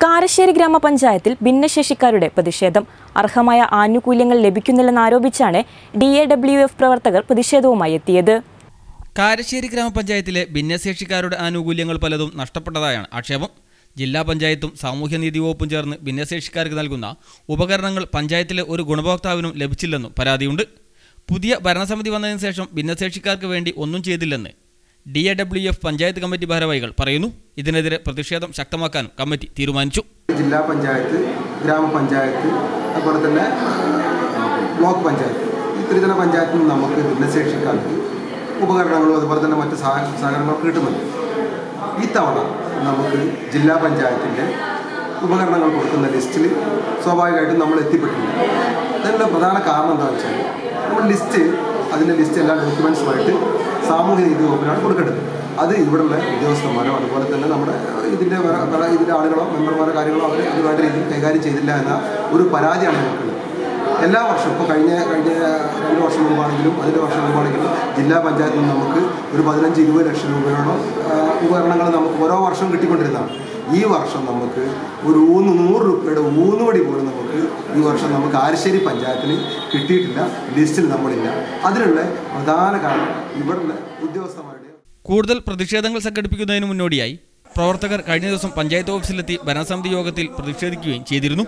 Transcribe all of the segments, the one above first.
കാരശ്ശേരി ഗ്രാമപഞ്ചായത്തിൽ ഭിന്നശേഷിക്കാരുടെ പ്രതിഷേധം അർഹമായ ആനുകൂല്യങ്ങൾ ലഭിക്കുന്നില്ലെന്നാരോപിച്ചാണ് ഡി എ ഡബ്ല്യു എഫ് പ്രവർത്തകർ പ്രതിഷേധവുമായി എത്തിയത് കാരശ്ശേരി ഗ്രാമപഞ്ചായത്തിലെ ഭിന്നശേഷിക്കാരുടെ ആനുകൂല്യങ്ങൾ പലതും നഷ്ടപ്പെട്ടതായാണ് ആക്ഷേപം ജില്ലാ പഞ്ചായത്തും സാമൂഹ്യനീതി വകുപ്പും ചേർന്ന് ഭിന്നശേഷിക്കാർക്ക് നൽകുന്ന ഉപകരണങ്ങൾ പഞ്ചായത്തിലെ ഒരു ഗുണഭോക്താവിനും ലഭിച്ചില്ലെന്നും പരാതിയുണ്ട് പുതിയ ഭരണസമിതി വന്നതിന് ശേഷം ഭിന്നശേഷിക്കാർക്ക് വേണ്ടി ഒന്നും ചെയ്തില്ലെന്ന് D A W F panchayat committee ഭാരവാഹികൾ പറയുന്നു ഇതിനെതിരെ പ്രതിഷേധം ശക്തമാക്കാനും കമ്മിറ്റി തീരുമാനിച്ചു ജില്ലാ പഞ്ചായത്ത് ഗ്രാമപഞ്ചായത്ത് അതുപോലെ തന്നെ ബ്ലോക്ക് പഞ്ചായത്ത് ഈ ത്രിതല പഞ്ചായത്തിൽ നിന്ന് നമുക്ക് ഭിന്നശേഷിക്കാർക്ക് ഉപകരണങ്ങളും അതുപോലെ തന്നെ മറ്റ് സഹായ സഹകരണങ്ങളും കിട്ടുന്നുണ്ട് ഈ തവണ നമുക്ക് ജില്ലാ പഞ്ചായത്തിൻ്റെ ഉപകരണങ്ങൾ കൊടുക്കുന്ന ലിസ്റ്റിൽ സ്വാഭാവികമായിട്ടും നമ്മൾ എത്തിപ്പെട്ടില്ല അതിനുള്ള പ്രധാന കാരണം എന്താണെന്ന് വെച്ചാൽ നമ്മൾ ലിസ്റ്റ് അതിൻ്റെ ലിസ്റ്റ് എല്ലാ ഡോക്യുമെൻസുമായിട്ട് സാമൂഹ്യ നീതി വകുപ്പിനാണ് കൊടുക്കേണ്ടത് അത് ഇവിടെയുള്ള ഉദ്യോഗസ്ഥന്മാരോ അതുപോലെ തന്നെ നമ്മുടെ ഇതിൻ്റെ വേറെ- വേറെ ഇതിൻ്റെ ആളുകളോ മെമ്പർമാരോ കാര്യങ്ങളോ അവർ അത് വേണ്ട രീതിയിൽ കൈകാര്യം ചെയ്തില്ല എന്ന ഒരു പരാതിയാണ് ഞങ്ങൾക്കുള്ളത് എല്ലാ വർഷവും ഇപ്പോൾ കഴിഞ്ഞ കഴിഞ്ഞ രണ്ട് വർഷം മുമ്പാണെങ്കിലും അതിൻ്റെ വർഷം മുമ്പാണെങ്കിലും ജില്ലാ പഞ്ചായത്തിൽ നിന്ന് നമുക്ക് ഒരു പതിനഞ്ച് ഇരുപത് ലക്ഷം രൂപയോളം ആ, ഉപകരണങ്ങൾ നമുക്ക് ഓരോ വർഷവും കിട്ടിക്കൊണ്ടിരുന്നതാണ് ഈ വർഷം നമുക്ക് ഒരു ഊന്ന് നൂറ് രൂപയുടെ ഊന്നുവടി പോലും നമുക്ക് ഈ വർഷം നമുക്ക് ആരശ്ശേരി പഞ്ചായത്തിന് കിട്ടിയിട്ടില്ല ലിസ്റ്റിൽ നമ്മളില്ല അതിനുള്ള പ്രധാന കാരണം ഇവിടുള്ള ഉദ്യോഗസ്ഥന്മാരുടെ കൂടുതൽ പ്രതിഷേധങ്ങൾ സംഘടിപ്പിക്കുന്നതിന് മുന്നോടിയായി പ്രവർത്തകർ കഴിഞ്ഞ ദിവസം പഞ്ചായത്ത് ഓഫീസിലെത്തി ഭരണസമിതി യോഗത്തിൽ പ്രതിഷേധിക്കുകയും ചെയ്തിരുന്നു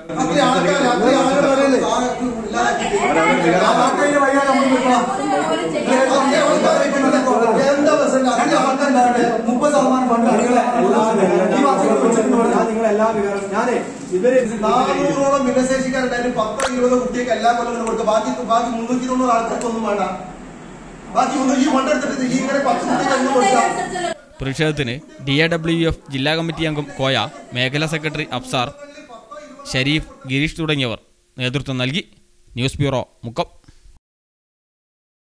നാനൂറോളം ഭിന്നശേഷിക്കാരുണ്ടായാലും പത്തോ ഇരുപതോ കുട്ടിയൊക്കെ എല്ലാ കൊല്ലങ്ങളും കൊടുക്കുക ബാക്കി ബാക്കി മുന്നൂറ്റി തൊണ്ണൂറ് ആൾക്കാർക്കൊന്നും വേണ്ട ബാക്കി മുന്നൂറ്റി ഈ കൊണ്ടെടുത്തിട്ട് ഈ ഇങ്ങനെ പത്ത് കുട്ടിക്ക് എന്ന് കൊടുക്കാം പ്രതിഷേധത്തിന് ഡി എ ഡബ്ല്യു എഫ് ജില്ലാ കമ്മിറ്റി അംഗം കോയ മേഖലാ സെക്രട്ടറി അഫ്സാർ ഷരീഫ് ഗിരീഷ് തുടങ്ങിയവർ നേതൃത്വം നൽകി ന്യൂസ് ബ്യൂറോ മുക്കം